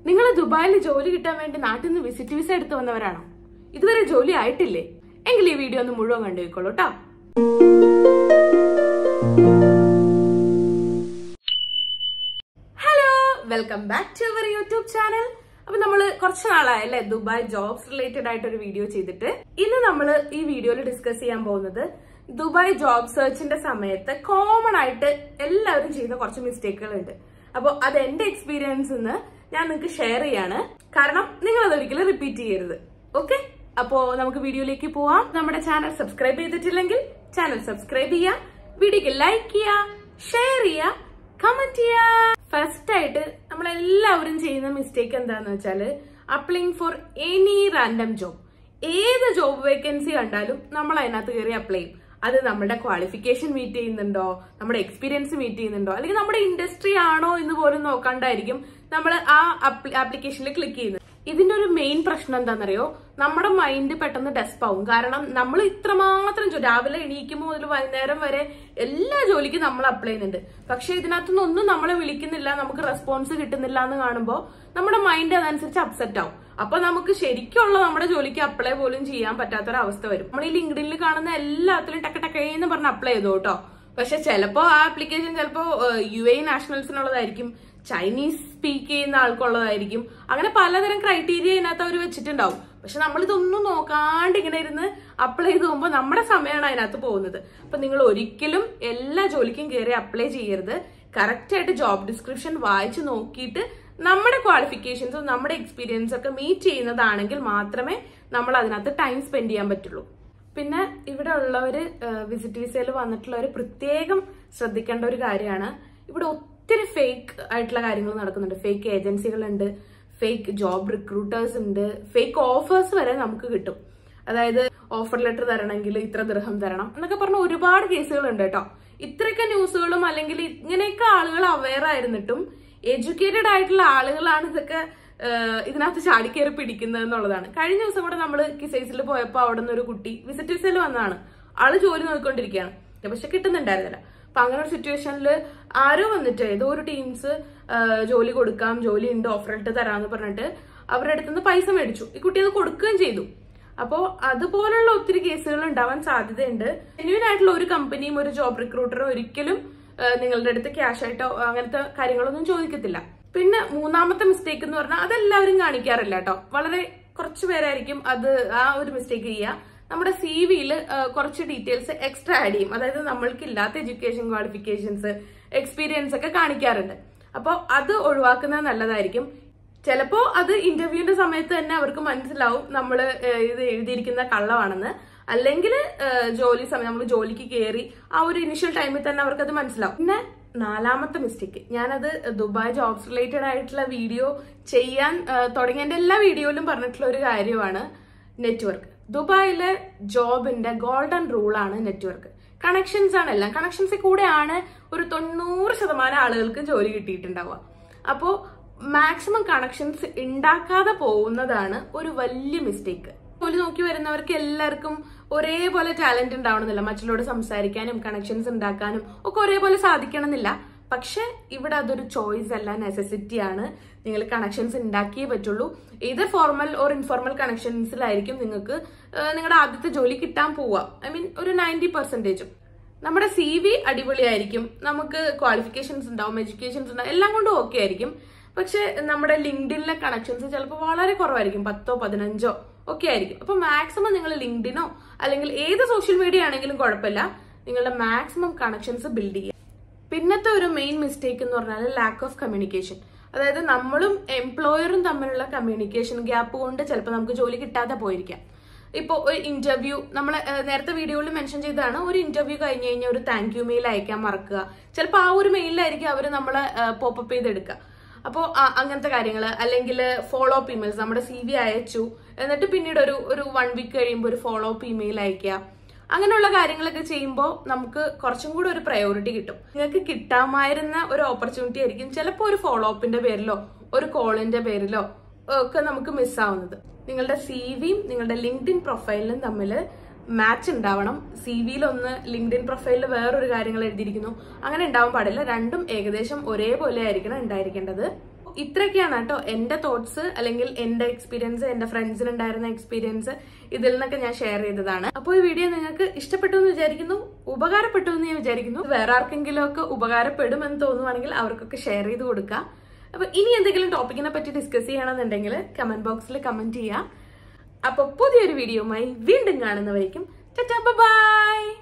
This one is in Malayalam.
നിങ്ങൾ ദുബായിൽ ജോലി കിട്ടാൻ വേണ്ടി നാട്ടിൽ നിന്ന് വിസിറ്റ് വിസ എടുത്തു വന്നവരാണോ ഇതുവരെ ജോലി ആയിട്ടില്ലേ എങ്കിൽ ഈ വീഡിയോ ഒന്ന് മുഴുവൻ കണ്ടുപോയിക്കോളൂ കേട്ടോ hello welcome back to our YouTube channel അപ്പൊ നമ്മള് കുറച്ച് നാളായല്ലേ ദുബായ് ജോബ്സ് റിലേറ്റഡ് ആയിട്ട് ഒരു വീഡിയോ ചെയ്തിട്ട് ഇന്ന് നമ്മൾ ഈ വീഡിയോയിൽ ഡിസ്കസ് ചെയ്യാൻ പോകുന്നത് ദുബായ് ജോബ് സെർച്ചിന്റെ സമയത്ത് കോമൺ ആയിട്ട് എല്ലാവരും ചെയ്യുന്ന കുറച്ച് മിസ്റ്റേക്കുകൾ ഉണ്ട് അപ്പോൾ അത് എന്റെ എക്സ്പീരിയൻസ് നിന്ന് ഞാൻ നിങ്ങൾക്ക് ഷെയർ ചെയ്യാണ് കാരണം നിങ്ങൾ അതൊരിക്കലും റിപ്പീറ്റ് ചെയ്യരുത് ഓക്കെ അപ്പോ നമുക്ക് വീഡിയോയിലേക്ക് പോവാം നമ്മുടെ ചാനൽ സബ്സ്ക്രൈബ് ചെയ്തിട്ടില്ലെങ്കിൽ ചാനൽ സബ്സ്ക്രൈബ് ചെയ്യുക വീഡിയോക്ക് ലൈക്ക് ചെയ്യുക ഷെയർ ചെയ്യുക കമന്റ് ചെയ്യാ ഫസ്റ്റ് ആയിട്ട് നമ്മൾ എല്ലാവരും ചെയ്യുന്ന മിസ്റ്റേക്ക് എന്താന്ന് വെച്ചാല് applying for any random job ഏത് ജോബ് വേക്കൻസി കണ്ടാലും നമ്മൾ അതിനകത്ത് കയറി അപ്ലൈ ചെയ്യും അത് നമ്മുടെ ക്വാളിഫിക്കേഷൻ മീറ്റ് ചെയ്യുന്നുണ്ടോ നമ്മുടെ എക്സ്പീരിയൻസ് മീറ്റ് ചെയ്യുന്നുണ്ടോ അല്ലെങ്കിൽ നമ്മുടെ ഇൻഡസ്ട്രി ആണോ എന്ന് പോലും നോക്കാണ്ടായിരിക്കും നമ്മൾ ആ ആപ്ലിക്കേഷനിൽ ക്ലിക്ക് ചെയ്യുന്നത് ഇതിന്റെ ഒരു മെയിൻ പ്രശ്നം എന്താണെന്നറിയോ നമ്മുടെ മൈൻഡ് പെട്ടെന്ന് ഡെസ്പ് ആവും കാരണം നമ്മൾ ഇത്രമാത്രം ജോ- രാവിലെ എണീക്കുമ്പോൾ മുതൽ വൈകുന്നേരം വരെ എല്ലാ ജോലിക്കും നമ്മൾ അപ്ലൈ ചെയ്യുന്നുണ്ട് പക്ഷെ ഇതിനകത്തുനിന്ന് ഒന്നും നമ്മളെ വിളിക്കുന്നില്ല നമുക്ക് റെസ്പോൺസ് കിട്ടുന്നില്ല എന്ന് കാണുമ്പോൾ നമ്മുടെ മൈൻഡ് അതനുസരിച്ച് അപ്സെറ്റ് ആവും അപ്പൊ നമുക്ക് ശരിക്കുള്ള നമ്മുടെ ജോലിക്ക് അപ്ലൈ പോലും ചെയ്യാൻ പറ്റാത്തൊരവസ്ഥ വരും നമ്മൾ ഈ ലിങ്ക്ഡിനിൽ കാണുന്ന എല്ലാത്തിലും ടക്ക ടക്കേന്ന് പറഞ്ഞ് അപ്ലൈ ചെയ്തു കേട്ടോ പക്ഷെ ചിലപ്പോ ആ ആപ്ലിക്കേഷൻ ചിലപ്പോ യു എ നാഷണൽസിനുള്ളതായിരിക്കും ചൈനീസ് സ്പീക്ക് ചെയ്യുന്ന ആൾക്കുള്ളതായിരിക്കും അങ്ങനെ പലതരം ക്രൈറ്റീരിയ ഇതിനകത്ത് അവർ വെച്ചിട്ടുണ്ടാവും പക്ഷെ നമ്മൾ ഇതൊന്നും നോക്കാണ്ട് ഇങ്ങനെ ഇരുന്ന് അപ്ലൈ ചെയ്ത് പോകുമ്പോൾ നമ്മുടെ സമയമാണ് അതിനകത്ത് പോകുന്നത് അപ്പൊ നിങ്ങൾ ഒരിക്കലും എല്ലാ ജോലിക്കും കയറി അപ്ലൈ ചെയ്യരുത് കറക്റ്റ് ആയിട്ട് ജോബ് ഡിസ്ക്രിപ്ഷൻ വായിച്ച് നോക്കിയിട്ട് നമ്മുടെ ക്വാളിഫിക്കേഷൻസും നമ്മുടെ എക്സ്പീരിയൻസ് ഒക്കെ മീറ്റ് ചെയ്യുന്നതാണെങ്കിൽ മാത്രമേ നമ്മൾ അതിനകത്ത് ടൈം സ്പെൻഡ് ചെയ്യാൻ പറ്റുള്ളൂ പിന്നെ ഇവിടെ ഉള്ളവര് വിസിറ്റ് വിസയിൽ വന്നിട്ടുള്ളവർ പ്രത്യേകം ശ്രദ്ധിക്കേണ്ട ഒരു കാര്യമാണ് ഇവിടെ ഒത്തിരി ഫേക്ക് ആയിട്ടുള്ള കാര്യങ്ങൾ നടക്കുന്നുണ്ട് ഫേക്ക് ഏജൻസികളുണ്ട് ഫേക്ക് ജോബ് റിക്രൂട്ടേഴ്സ് ഉണ്ട് ഫേക്ക് ഓഫേഴ്സ് വരെ നമുക്ക് കിട്ടും അതായത് ഓഫർ ലെറ്റർ തരണമെങ്കിൽ ഇത്ര ദൃഹം തരണം എന്നൊക്കെ പറഞ്ഞ ഒരുപാട് കേസുകളുണ്ട് കേട്ടോ ഇത്രയൊക്കെ ന്യൂസുകളും അല്ലെങ്കിൽ ഇങ്ങനെയൊക്കെ ആളുകൾ അവെയർ ആയിരുന്നിട്ടും എഡ്യൂക്കേറ്റഡ് ആയിട്ടുള്ള ആളുകളാണ് ഇതൊക്കെ ഏഹ് ഇതിനകത്ത് ചാടിക്കയറി പിടിക്കുന്നത് എന്നുള്ളതാണ് കഴിഞ്ഞ ദിവസം കൂടെ നമ്മൾ കിസൈസിൽ പോയപ്പോൾ അവിടെ നിന്ന് ഒരു കുട്ടി വിസിറ്റ് വിസയിൽ വന്നതാണ് ആള് ജോലി നോക്കിക്കൊണ്ടിരിക്കുകയാണ് പക്ഷെ കിട്ടുന്നുണ്ടായിരുന്നില്ല അപ്പൊ അങ്ങനെ ഒരു സിറ്റുവേഷനിൽ ആരോ വന്നിട്ട് ഏതോ ഒരു ടീംസ് ജോലി കൊടുക്കാം ജോലി ഉണ്ട് ഓഫർ ഇട്ട് തരാന്ന് പറഞ്ഞിട്ട് അവരുടെ അടുത്തുനിന്ന് പൈസ മേടിച്ചു ഈ കുട്ടി അത് കൊടുക്കുകയും ചെയ്തു അപ്പോ അതുപോലുള്ള ഒത്തിരി കേസുകൾ ഉണ്ടാവാൻ സാധ്യതയുണ്ട് ജെന്യൂൻ ആയിട്ടുള്ള ഒരു കമ്പനിയും ഒരു ജോബ് റിക്രൂട്ടറും ഒരിക്കലും ആ, നിങ്ങളുടെ അടുത്ത് ക്യാഷ് ആയിട്ടോ അങ്ങനത്തെ കാര്യങ്ങളൊന്നും ചോദിക്കത്തില്ല പിന്നെ മൂന്നാമത്തെ മിസ്റ്റേക്ക് എന്ന് പറഞ്ഞാൽ അതെല്ലാവരും കാണിക്കാറില്ല കേട്ടോ വളരെ കുറച്ച് പേരായിരിക്കും അത് ആ ഒരു മിസ്റ്റേക്ക് ചെയ്യുക നമ്മുടെ സി വിയിൽ കുറച്ച് ഡീറ്റെയിൽസ് എക്സ്ട്രാ ആഡ് ചെയ്യും അതായത് നമ്മൾക്ക് ഇല്ലാത്ത എഡ്യൂക്കേഷൻ ക്വാളിഫിക്കേഷൻസ് എക്സ്പീരിയൻസ് ഒക്കെ കാണിക്കാറുണ്ട് അപ്പോൾ അത് ഒഴിവാക്കുന്നത് നല്ലതായിരിക്കും ചിലപ്പോ അത് ഇന്റർവ്യൂവിന്റെ സമയത്ത് തന്നെ അവർക്ക് മനസ്സിലാവും നമ്മൾ ഇത് എഴുതിയിരിക്കുന്ന കള്ളമാണെന്ന് അല്ലെങ്കിൽ ജോലി സമയം നമ്മൾ ജോലിക്ക് കയറി ആ ഒരു ഇനിഷ്യൽ ടൈമിൽ തന്നെ അവർക്ക് അത് മനസ്സിലാവും പിന്നെ നാലാമത്തെ മിസ്റ്റേക്ക് ഞാനത് ദുബായ് ജോബ്സ് റിലേറ്റഡ് ആയിട്ടുള്ള വീഡിയോ ചെയ്യാൻ ആ, തുടങ്ങിയതിന്റെ എല്ലാ വീഡിയോയിലും പറഞ്ഞിട്ടുള്ള ഒരു കാര്യമാണ് നെറ്റ്വർക്ക് ദുബായിലെ ജോബിന്റെ ഗോൾഡൻ റൂളാണ് നെറ്റ്വർക്ക് കണക്ഷൻസ് ആണ് എല്ലാം കണക്ഷൻസിൽ കൂടെയാണ് ഒരു തൊണ്ണൂറ് ശതമാനം ആളുകൾക്ക് ജോലി കിട്ടിയിട്ടുണ്ടാവുക അപ്പോൾ മാക്സിമം കണക്ഷൻസ് ഉണ്ടാക്കാതെ പോകുന്നതാണ് ഒരു വലിയ മിസ്റ്റേക്ക് ജോലി നോക്കി വരുന്നവർക്ക് എല്ലാവർക്കും ഒരേപോലെ ടാലന്റ് ഉണ്ടാവണമെന്നില്ല മറ്റുള്ളവരോട് സംസാരിക്കാനും കണക്ഷൻസ് ഉണ്ടാക്കാനും ഒക്കെ ഒരേപോലെ സാധിക്കണമെന്നില്ല പക്ഷെ ഇവിടെ അതൊരു ചോയ്സ് അല്ല നെസസിറ്റി ആണ് നിങ്ങൾ കണക്ഷൻസ് ഉണ്ടാക്കിയേ പറ്റുള്ളൂ ഇത് ഫോർമൽ ഓർ ഇൻഫോർമൽ കണക്ഷൻസിലായിരിക്കും നിങ്ങൾക്ക് നിങ്ങളുടെ ആദ്യത്തെ ജോലി കിട്ടാൻ പോവുക ഐ മീൻ ഒരു നയൻറ്റി പെർസെൻറ്റേജും നമ്മുടെ സി വി അടിപൊളിയായിരിക്കും നമുക്ക് ക്വാളിഫിക്കേഷൻസ് ഉണ്ടാവും എഡ്യൂക്കേഷൻസ് ഉണ്ടാവും എല്ലാം കൊണ്ടും ഓക്കെ ആയിരിക്കും പക്ഷെ നമ്മുടെ ലിങ്ക്ഡിനിലെ കണക്ഷൻസ് ചിലപ്പോൾ വളരെ കുറവായിരിക്കും പത്തോ പതിനഞ്ചോ ഒക്കെ ആയിരിക്കും അപ്പൊ മാക്സിമം നിങ്ങൾ ലിങ്ക്ഡിനോ അല്ലെങ്കിൽ ഏത് സോഷ്യൽ മീഡിയ ആണെങ്കിലും കുഴപ്പമില്ല നിങ്ങളുടെ മാക്സിമം കണക്ഷൻസ് ബിൽഡ് ചെയ്യുക പിന്നത്തെ ഒരു മെയിൻ മിസ്റ്റേക്ക് എന്ന് പറഞ്ഞാൽ ലാക്ക് ഓഫ് കമ്മ്യൂണിക്കേഷൻ അതായത് നമ്മളും എംപ്ലോയറും തമ്മിലുള്ള കമ്മ്യൂണിക്കേഷൻ ഗ്യാപ്പ് കൊണ്ട് ചിലപ്പോൾ നമുക്ക് ജോലി കിട്ടാതെ പോയിരിക്കാം ഇപ്പോൾ ഒരു ഇന്റർവ്യൂ നമ്മൾ നേരത്തെ വീഡിയോയിൽ മെൻഷൻ ചെയ്തതാണ് ഒരു ഇന്റർവ്യൂ കഴിഞ്ഞ് കഴിഞ്ഞാൽ ഒരു താങ്ക് യു മെയിൽ അയക്കാൻ മറക്കുക ചിലപ്പോൾ ആ ഒരു മെയിലായിരിക്കും അവർ നമ്മളെ പോപ്പപ്പ് ചെയ്തെടുക്കുക അപ്പോൾ അങ്ങനത്തെ കാര്യങ്ങൾ അല്ലെങ്കിൽ ഫോളോ അപ്പ് ഇമെയിൽസ് നമ്മുടെ സി വി അയച്ചു എന്നിട്ട് പിന്നീട് ഒരു ഒരു വൺ വീക്ക് കഴിയുമ്പോൾ ഒരു ഫോളോ അപ്പ് ഇമെയിൽ അയക്കുക അങ്ങനെയുള്ള കാര്യങ്ങളൊക്കെ ചെയ്യുമ്പോൾ നമുക്ക് കുറച്ചും കൂടി ഒരു പ്രയോറിറ്റി കിട്ടും നിങ്ങൾക്ക് കിട്ടാമായിരുന്ന ഒരു ഓപ്പർച്യൂണിറ്റി ആയിരിക്കും ചിലപ്പോൾ ഒരു ഫോളോ അപ്പിന്റെ പേരിലോ ഒരു കോളിന്റെ പേരിലോ ഒക്കെ നമുക്ക് മിസ്സാവുന്നത് നിങ്ങളുടെ സി വിയും നിങ്ങളുടെ ലിങ്ക്ഡിൻ പ്രൊഫൈലിലും തമ്മിൽ മാച്ച് ഉണ്ടാവണം സി വിയിൽ ഒന്ന് ലിങ്ക്ഡിൻ പ്രൊഫൈലിൽ വേറൊരു കാര്യങ്ങൾ എഴുതിയിരിക്കുന്നു അങ്ങനെ ഉണ്ടാവാൻ പാടില്ല രണ്ടും ഏകദേശം ഒരേപോലെ ആയിരിക്കണം ഉണ്ടായിരിക്കേണ്ടത് ഇത്രയൊക്കെയാണ് കേട്ടോ എന്റെ തോട്ട്സ് അല്ലെങ്കിൽ എന്റെ എക്സ്പീരിയൻസ് എന്റെ ഫ്രണ്ട്സിന് ഉണ്ടായിരുന്ന എക്സ്പീരിയൻസ് ഇതിൽ നിന്നൊക്കെ ഞാൻ ഷെയർ ചെയ്തതാണ് അപ്പോൾ ഈ വീഡിയോ നിങ്ങൾക്ക് ഇഷ്ടപ്പെട്ടു എന്ന് വിചാരിക്കുന്നു ഉപകാരപ്പെട്ടു എന്ന് ഞാൻ വിചാരിക്കുന്നു വേറെ ആർക്കെങ്കിലും ഒക്കെ ഉപകാരപ്പെടുമെന്ന് തോന്നുവാണെങ്കിൽ അവർക്കൊക്കെ ഷെയർ ചെയ്ത് കൊടുക്കുക അപ്പൊ ഇനി എന്തെങ്കിലും ടോപ്പിക്കിനെ പറ്റി ഡിസ്കസ് ചെയ്യണമെന്നുണ്ടെങ്കിൽ കമന്റ് ബോക്സിൽ കമന്റ് ചെയ്യാം അപ്പൊ പുതിയൊരു വീഡിയോയുമായി വീണ്ടും കാണുന്നവരേക്കും ബൈ